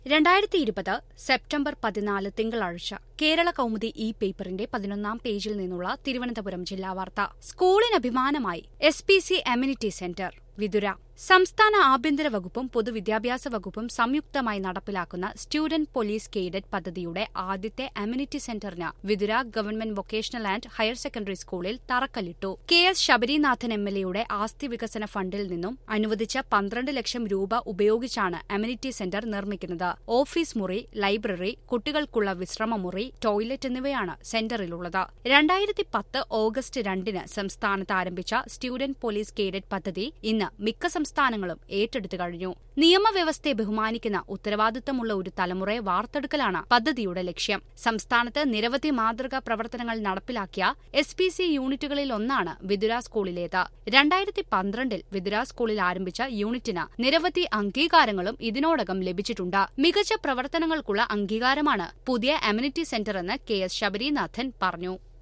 രണ്ടായിരത്തി ഇരുപത് സെപ്റ്റംബർ പതിനാല് തിങ്കളാഴ്ച കേരള കൗമുദി ഇ പേപ്പറിന്റെ പതിനൊന്നാം പേജിൽ നിന്നുള്ള തിരുവനന്തപുരം ജില്ലാ വാർത്ത സ്കൂളിന് അഭിമാനമായി S P C community centre Vithura സംസ്ഥാന ആഭ്യന്തര വകുപ്പും പൊതുവിദ്യാഭ്യാസ വകുപ്പും സംയുക്തമായി നടപ്പിലാക്കുന്ന സ്റ്റുഡന്റ് പോലീസ് കേഡറ്റ് പദ്ധതിയുടെ ആദ്യത്തെ അമ്യൂണിറ്റി സെന്ററിന് Vithura government vocational and higher secondary സ്കൂളിൽ തറക്കല്ലിട്ടു K S Sabarinathan M L എയുടെ ആസ്തി വികസന ഫണ്ടിൽ നിന്നും അനുവദിച്ച പന്ത്രണ്ട് ലക്ഷം രൂപ ഉപയോഗിച്ചാണ് അമ്യൂണിറ്റി സെന്റർ നിർമ്മിക്കുന്നത് ഓഫീസ് മുറി ലൈബ്രറി കുട്ടികൾക്കുള്ള വിശ്രമമുറി ടോയ്ലറ്റ് എന്നിവയാണ് സെന്ററിലുള്ളത് രണ്ടായിരത്തി പത്ത് ഓഗസ്റ്റ് രണ്ടിന് സംസ്ഥാനത്ത് ആരംഭിച്ച സ്റ്റുഡന്റ് പോലീസ് കേഡറ്റ് പദ്ധതി ഇന്ന് മിക്ക സംസ്ഥാനങ്ങളും ഏറ്റെടുത്തു കഴിഞ്ഞു നിയമവ്യവസ്ഥയെ ബഹുമാനിക്കുന്ന ഉത്തരവാദിത്തമുള്ള ഒരു തലമുറയെ വാർത്തെടുക്കലാണ് പദ്ധതിയുടെ ലക്ഷ്യം സംസ്ഥാനത്ത് നിരവധി മാതൃകാ പ്രവർത്തനങ്ങൾ നടപ്പിലാക്കിയ എസ് പി സി യൂണിറ്റുകളിൽ ഒന്നാണ് വിതുര സ്കൂളിലേത് രണ്ടായിരത്തി പന്ത്രണ്ടിൽ വിതുര സ്കൂളിൽ ആരംഭിച്ച യൂണിറ്റിന് നിരവധി അംഗീകാരങ്ങളും ഇതിനോടകം ലഭിച്ചിട്ടുണ്ട് മികച്ച പ്രവർത്തനങ്ങൾക്കുള്ള അംഗീകാരമാണ് പുതിയ അമ്യൂണിറ്റി സെന്ററെന്ന് കെ എസ് ശബരിനാഥൻ പറഞ്ഞു